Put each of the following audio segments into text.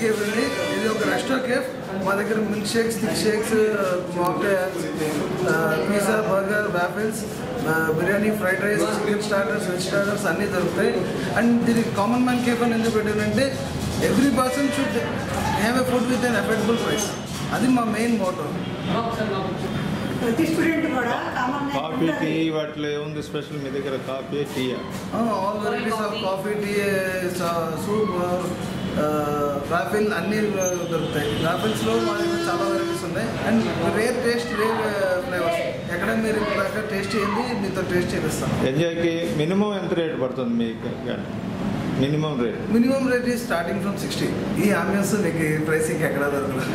cafe అండి ఇది ఒక రెస్టో కేఫ్ మా దగ్గర milk shakes thick shakes mocktails pizza burger waffles biryani fried rice chicken starters veg starters అన్నీ దొరుకుతాయి అండ్ దీనికి కామన్ మ్యాన్ కేఫ్ అని ఎందుకు పెట్టానంటే every person should have a food with an affordable price అది మా మెయిన్ మోటో ప్రతి స్టూడెంట్ కూడా కామన్ కాఫీ టీ వాటిలో ఏముంది స్పెషల్ మీ దగ్గర కాఫీ టీయా all varieties of coffee tea soup waffle అన్నీ దొరుకుతాయి రాఫిల్స్లో మా దగ్గర చాలా వెరైటీస్ ఉన్నాయి and rare taste rare flavours ఎక్కడ మీరు ఇప్పుడు టేస్ట్ చేయండి మీతో టేస్ట్ చేపిస్తాం ఎంజాయ్కి మినిమం ఎంత రేట్ పడుతుంది మీకు minimum rate minimum rate is starting from sixty ఈ ఆంబియన్స్ మీకు ప్రైసింగ్ ఎక్కడ దొరకదు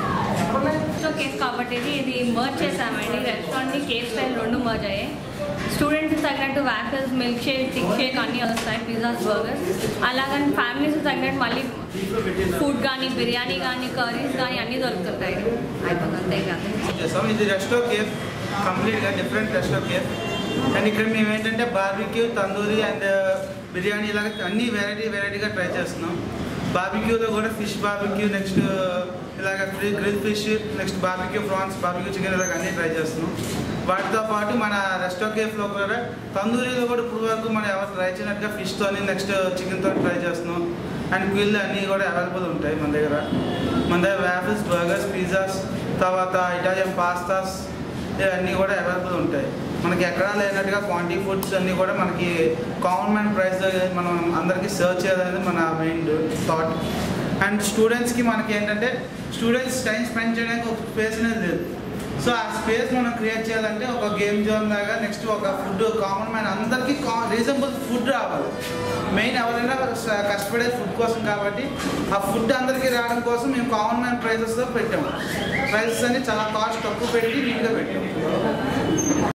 సో కేఫ్ కాబట్టి ఇది ఇది మర్జ్ చేసామండి రెస్టారెంట్ని కేఫ్ స్టైల్ రెండు మర్జ్ అయ్యాయి స్టూడెంట్స్ తగినట్టు waffles milk shake thick shake అన్నీ వస్తాయి పిజ్జాస్ బర్గర్స్ అలాగని ఫ్యామిలీస్ తగినట్టు మళ్ళీ ఫుడ్ కానీ బిర్యానీ కానీ కర్రీస్ కానీ అన్నీ దొరుకుతుంటాయి అయిపోతుంది అంతే కాదు చేస్తాం ఇది రెస్టో కేఫ్ కంప్లీట్గా డిఫరెంట్ రెస్టో కేఫ్ అండ్ ఇక్కడ మేము ఏంటంటే బార్బిక్యూ తందూరి అండ్ బిర్యానీ ఇలాగ అన్ని వెరైటీ వెరైటీగా ట్రై చేస్తున్నాం బార్బిక్యూలో కూడా ఫిష్ బార్బిక్యూ నెక్స్ట్ ఇలాగ free grill fish next barbecue prawns barbecue chicken ఇలాగ అన్నీ ట్రై చేస్తున్నాం వాటితో పాటు మన రెస్టో కేఫ్లో కూడా తందూరిలో కూడా ఇప్పుడు వరకు మనం ఎవరు ట్రై చేయనట్టుగా ఫిష్తోని నెక్స్ట్ చికెన్తో ట్రై చేస్తున్నాం అండ్ క్విల్ అన్నీ కూడా అవైలబుల్ ఉంటాయి మన దగ్గర మన దగ్గర వ్యాఫిల్స్ బర్గర్స్ పిజ్జాస్ తర్వాత ఇటాలియన్ పాస్తాస్ ఇవన్నీ కూడా అవైలబుల్ ఉంటాయి మనకి ఎక్కడా లేనట్టుగా క్వాంటిటీ ఫుడ్స్ అన్నీ కూడా మనకి కామన్ మ్యాన్ ప్రైస్ మనం అందరికీ సర్చ్ చేయాలనేది మన మెయిన్ థాట్ అండ్ స్టూడెంట్స్కి మనకి ఏంటంటే స్టూడెంట్స్ టైం స్పెండ్ చేయడానికి ఒక స్పేస్ అనేది లేదు సో ఆ స్పేస్ మనం క్రియేట్ చేయాలంటే ఒక గేమ్ జోన్ లాగా నెక్స్ట్ ఒక ఫుడ్ కామన్ మ్యాన్ అందరికీ రీజనబుల్ ఫుడ్ రావాలి మెయిన్ ఎవరైనా స- కష్టపడే ఫుడ్ కోసం కాబట్టి ఆ ఫుడ్ అందరికీ రావడం కోసం మేము కామన్ మ్యాన్ ప్రైజెస్తో పెట్టాము ప్రైజెస్ అన్ని చాలా కాస్ట్ తక్కువ పెట్టి నీట్గా పెట్టాము